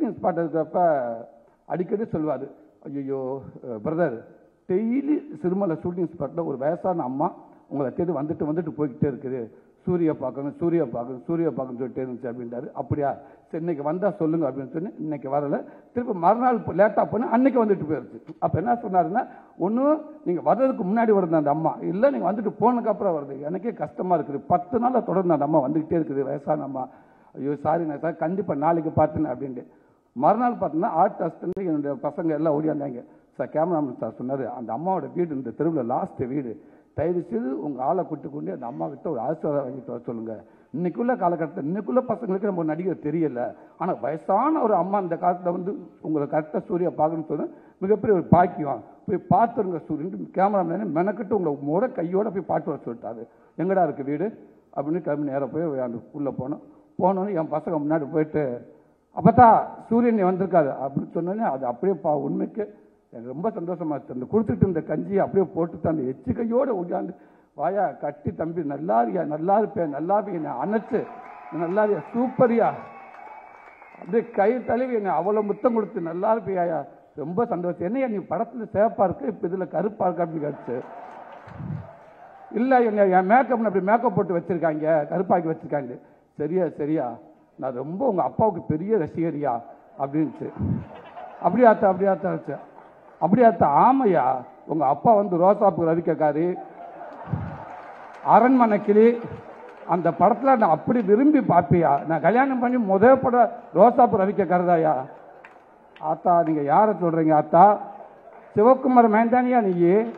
Shooting spot இருக்கிறப்ப அடிக்கடி சொல்லுவார் ஐயோ பிரதர் டெய்லி சிறுமலை ஷூட்டிங் ஸ்பாட்டில் ஒரு வயசான அம்மா உங்களை தேடி வந்துட்டு வந்துட்டு போய்கிட்டே இருக்குது சூரிய பார்க்கணும் சூரிய பார்க்கணும் சூரிய பார்க்கணும் சொல்லிட்டே இருந்துச்சு அப்படின்றாரு அப்படியா சரி இன்னைக்கு வந்தால் சொல்லுங்க அப்படின்னு சொல்லி இன்னைக்கு வரல திருப்பி மறுநாள் லேட்டாக போனால் அன்னைக்கு வந்துட்டு போயிருச்சு அப்போ என்ன சொன்னாருன்னா ஒன்று நீங்கள் வர்றதுக்கு முன்னாடி வருது அந்த அம்மா இல்லை நீங்கள் வந்துட்டு போனதுக்கு அப்புறம் வருது எனக்கே கஷ்டமாக இருக்குது பத்து நாளாக தொடர்ந்து அந்த அம்மா வந்துக்கிட்டே இருக்குது வயசான அம்மா ஐயோ சாரி நான் சார் கண்டிப்பாக நாளைக்கு பார்த்தேன் அப்படின்ட்டு மறுநாள் பார்த்தீங்கன்னா ஆர்ட் அசிஸ்டன்ட் என்னுடைய பசங்க எல்லாம் ஓடியாந்தாங்க சார் கேமராமேன் சார் சொன்னார் அந்த அம்மாவோட வீடு இந்த தெருவில் லாஸ்ட் வீடு தயவு செய்து உங்கள் ஆளை கூட்டு கொண்டு அந்த அம்மா கிட்ட ஒரு ஆசீர்வாதம் வாங்கிட்டு வர சொல்லுங்கள் இன்னைக்குள்ள காலகட்டத்தில் இன்னைக்குள்ள பசங்களுக்கு நம்ம நடிகர் தெரியல ஆனால் வயசான ஒரு அம்மா இந்த காலத்தில் வந்து உங்களை கரெக்டாக சூர்யா பார்க்கணும்னு சொன்னால் மிகப்பெரிய ஒரு பாக்கியம் போய் பார்த்துருங்க சூரியன் கேமராமேனே மெனக்கிட்டு உங்களை முறை கையோட போய் பாட்டு வர சொல்லிட்டாரு எங்கடா இருக்கு வீடு அப்படின்னு கிளம்பி நேராக போய் அந்த உள்ளே போனோம் போனோன்னு என் பசங்க முன்னாடி போயிட்டு அப்பத்தா சூரியன் நீ வந்திருக்காரு அப்படின்னு சொன்னோன்னே அது அப்படியே பா உண்மைக்கு எனக்கு ரொம்ப சந்தோஷமா இருந்துச்சு அந்த கொடுத்துட்டு இருந்த கஞ்சியை அப்படியே போட்டுட்டு அந்த எச்சு கையோட உட்காந்து வாயா கட்டி தம்பி நல்லா இருக்கியா நல்லா இருப்பேன் நல்லா இருப்பேன் என்னை அணைச்சு நல்லா இருக்கியா சூப்பரியா அப்படியே கை தழுவி என்னை அவ்வளோ முத்தம் கொடுத்து நல்லா இருப்பியாயா ரொம்ப சந்தோஷம் என்னையா நீ படத்துல சேப்பா இருக்கு இப்போ இதில் கருப்பா இருக்கு அப்படின்னு கேட்டுச்சு இல்லை என்ன என் மேக்கப் அப்படி மேக்கப் போட்டு வச்சிருக்காங்க கருப்பாக்கி வச்சிருக்காங்க சரியா சரியா நான் ரொம்ப உங்க அப்பாவுக்கு பெரிய ரசிகரியா அப்படின்ச்சு அப்படியாத்தா அப்படியாத்தா வச்சு அப்படியாத்தா ஆமையா உங்க அப்பா வந்து ரோசாப்பு ரவிக்கக்காரி அரண்மனை கிளி அந்த படத்துல நான் அப்படி விரும்பி பார்ப்பியா நான் கல்யாணம் பண்ணி முதல் படம் ரோசாப்பு ரவிக்கக்காரதாயா ஆத்தா நீங்க யாரை சொல்றீங்க ஆத்தா சிவகுமார் மேந்தானியா நீ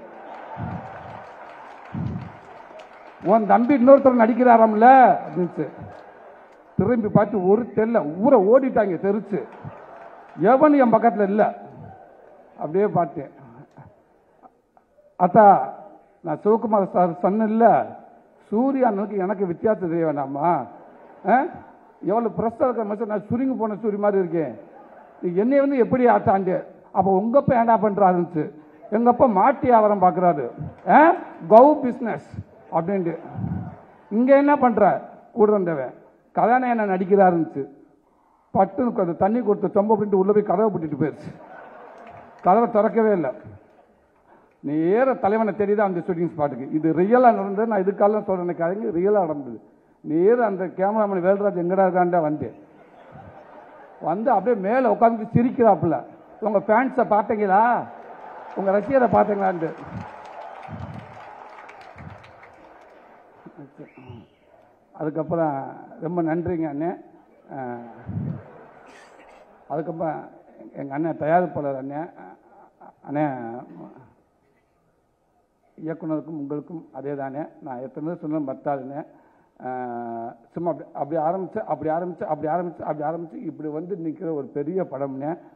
உன் தம்பி இன்னொருத்தர் நடிக்கிறாராம்ல அப்படின்ட்டு திரும்பி பார்த்து ஒரு தெல்ல ஊரை ஓடிட்டாங்க தெரிச்சு எவன் என் பக்கத்தில் இல்லை அப்படியே பார்த்தேன் அத்தா நான் சிவகுமார் சார் சொன்னேன்ல சூர்யா அண்ணனுக்கு எனக்கு வித்தியாசம் தெரிய வேணாமா ஆ? எவ்வளவு பிரஸ்டாக இருக்கிற மனுஷன் நான் சுருங்கி போன சூரி மாதிரி இருக்கேன் நீ என்னை வந்து எப்படி ஆத்தாண்டு அப்போ உங்க அப்பா என்ன பண்றாருன்னு எங்க அப்பா மாட்டி வியாபாரம் பார்க்கறாரு ஆ? கவு பிஸ்னஸ் அப்படின்ட்டு இங்க என்ன பண்ற கூட இருந்தவன் கதாநாயகன் நடிக்கிறாருன்னு பட்டுன்னு கொஞ்சம் தண்ணி கொடுத்து தொம்ப அப்படின்ட்டு உள்ள போய் கதவை பூட்டிட்டு போயிருச்சு கதவை திறக்கவே இல்லை நேர தலைவனை தெரியுதா அந்த ஷூட்டிங் ஸ்பாட்டுக்கு இது ரியலா நடந்தது நான் இதுக்காலம் சொல்றேன் கதைங்க ரியலா நடந்தது நேர அந்த கேமராமேன் வேல்ராஜ் எங்கடா இருக்காண்டா வந்தேன் வந்து அப்படியே மேலே உட்காந்து சிரிக்கிறாப்புல உங்க ஃபேன்ஸை பார்த்தீங்களா உங்க ரசிகரை பார்த்தீங்களான்ட்டு அதுக்கப்புறம் ரொம்ப நன்றிங்க அண்ணே அஹ், அதுக்கப்புறம் எங்கள் அண்ணன் தயாரிப்பாளர் அண்ணன் அண்ணே இயக்குனருக்கும் உங்களுக்கும் அதே தானே நான் எத்தனை சொன்னாலும் பத்தாதுன்னு அஹ், சும்மா அப்படி அப்படி ஆரம்பிச்சு அப்படி ஆரம்பிச்சு அப்படி ஆரம்பிச்சு அப்படி ஆரம்பிச்சு இப்படி வந்து நிற்கிற ஒரு பெரிய படம்னே